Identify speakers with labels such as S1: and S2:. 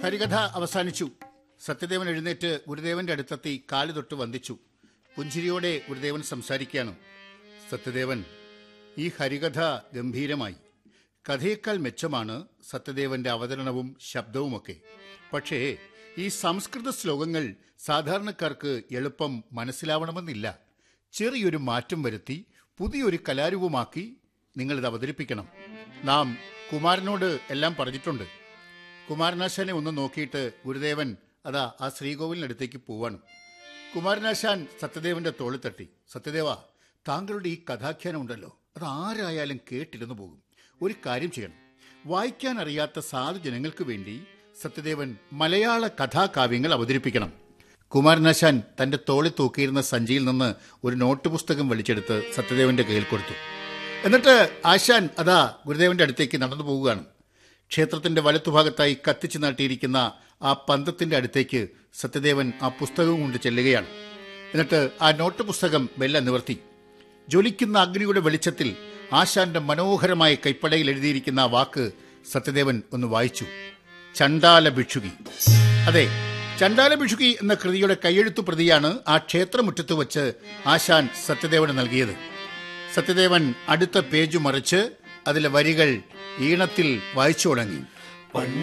S1: ഹരികഥ അവസാനിച്ചു സത്യദേവൻ എഴുന്നേറ്റ് ഗുരുദേവന്റെ അടുത്തെത്തി കാല് തൊട്ട് വന്ദിച്ചു പുഞ്ചിരിയോടെ ഗുരുദേവൻ സംസാരിക്കുകയാണ് സത്യദേവൻ ഈ ഹരികഥ ഗംഭീരമായി കഥയേക്കാൾ മെച്ചമാണ് സത്യദേവന്റെ അവതരണവും ശബ്ദവുമൊക്കെ പക്ഷേ ഈ സംസ്കൃത ശ്ലോകങ്ങൾ സാധാരണക്കാർക്ക് എളുപ്പം മനസ്സിലാവണമെന്നില്ല ചെറിയൊരു മാറ്റം വരുത്തി പുതിയൊരു കലാരൂപമാക്കി നിങ്ങളിത് അവതരിപ്പിക്കണം നാം കുമാരനോട് എല്ലാം പറഞ്ഞിട്ടുണ്ട് കുമാരനാശാനെ ഒന്ന് നോക്കിയിട്ട് ഗുരുദേവൻ അതാ ആ ശ്രീകോവിലിനടുത്തേക്ക് പോവാണ് കുമാരനാശാൻ സത്യദേവന്റെ തോളിൽ തട്ടി സത്യദേവ താങ്കളുടെ ഈ കഥാഖ്യാനം ഉണ്ടല്ലോ അത് ആരായാലും കേട്ടിരുന്നു പോകും ഒരു കാര്യം ചെയ്യണം വായിക്കാൻ അറിയാത്ത സാധു ജനങ്ങൾക്ക് വേണ്ടി സത്യദേവൻ മലയാള കഥാകാവ്യങ്ങൾ അവതരിപ്പിക്കണം കുമാരനാശാൻ തന്റെ തോളിൽ തൂക്കിയിരുന്ന സഞ്ചിയിൽ നിന്ന് ഒരു നോട്ട് പുസ്തകം വലിച്ചെടുത്ത് സത്യദേവന്റെ കയ്യിൽ കൊടുത്തു എന്നിട്ട് ആശാൻ അതാ ഗുരുദേവന്റെ അടുത്തേക്ക് നടന്നു പോവുകയാണ് ക്ഷേത്രത്തിന്റെ വലത്തുഭാഗത്തായി കത്തിച്ചു നാട്ടിയിരിക്കുന്ന ആ പന്തത്തിന്റെ അടുത്തേക്ക് സത്യദേവൻ ആ പുസ്തകവും കൊണ്ട് ചെല്ലുകയാണ് എന്നിട്ട് ആ നോട്ട് പുസ്തകം വെല്ല നിവർത്തി ജ്വലിക്കുന്ന അഗ്നിയുടെ വെളിച്ചത്തിൽ ആശാന്റെ മനോഹരമായ കൈപ്പടയിൽ എഴുതിയിരിക്കുന്ന ആ വാക്ക് സത്യദേവൻ ഒന്ന് വായിച്ചു ചണ്ടാല ഭിക്ഷുകി അതെ ചണ്ടാല ഭിക്ഷുകി എന്ന കൃതിയുടെ കൈയെഴുത്തു പ്രതിയാണ് ആ ക്ഷേത്രമുറ്റത്ത് വച്ച് ആശാൻ സത്യദേവന് നൽകിയത് സത്യദേവൻ അടുത്ത പേജ് മറിച്ച് അതിലെ വരികൾ ഈണത്തിൽ വായിച്ചു തുടങ്ങി